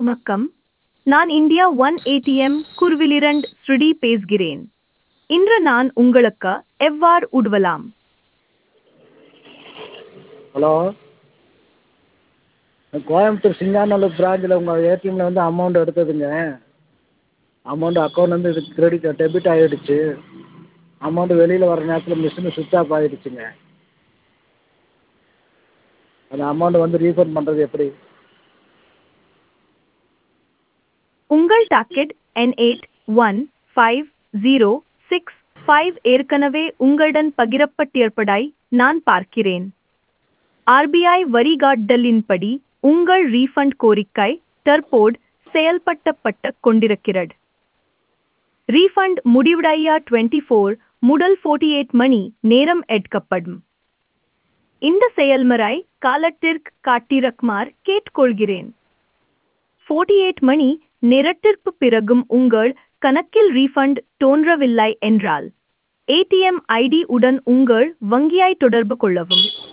வணக்கம் நான் India one ATM குருவிலிரண்ட் ஸ்ருடி பேசுகிறேன் இன்று நான் உங்களுக்கு எவ்வாறு உதவலாம் ஹலோ கோயம்புத்தூர் சிங்காநல்லூர் பிராஞ்சில் உங்கள் ஏடிஎம்மில் வந்து அமௌண்ட் எடுத்ததுங்க அமௌண்ட் அக்கௌண்ட் வந்து இது கிரெடிட் டெபிட் ஆகிடுச்சு அமௌண்ட் வெளியில் வர நேரத்தில் மிஷினு சுவிட்ச் ஆஃப் ஆகிடுச்சுங்க அந்த அமௌண்ட் வந்து ரீஃபண்ட் பண்ணுறது எப்படி உங்கள் டாக்கெட் என் eight one five zero six five ஏற்கனவே உங்களுடன் பகிரப்பட்டிருப்பதாய் நான் பார்க்கிறேன் ஆர்பிஐ வரிகாட்டலின்படி உங்கள் ரீஃபண்ட் கோரிக்கை தற்போது செயல்படுத்தப்பட்டு கொண்டிருக்கிறது ரீஃபண்ட் முடிவடைய டுவெண்ட்டி ஃபோர் முதல் ஃபோர்ட்டி எயிட் மணி நேரம் எடுக்கப்படும் இந்த செயல்முறை காலத்திற்கு காட்டிரக்குமாறு கேட்டுக்கொள்கிறேன் ஃபோர்ட்டி எயிட் மணி நேரத்திற்கு பிறகும் உங்கள் கணக்கில் ரீஃபண்ட் தோன்றவில்லை என்றால் ஏடிஎம் ஐடி உடன் உங்கள் வங்கியை தொடர்பு கொள்ளவும்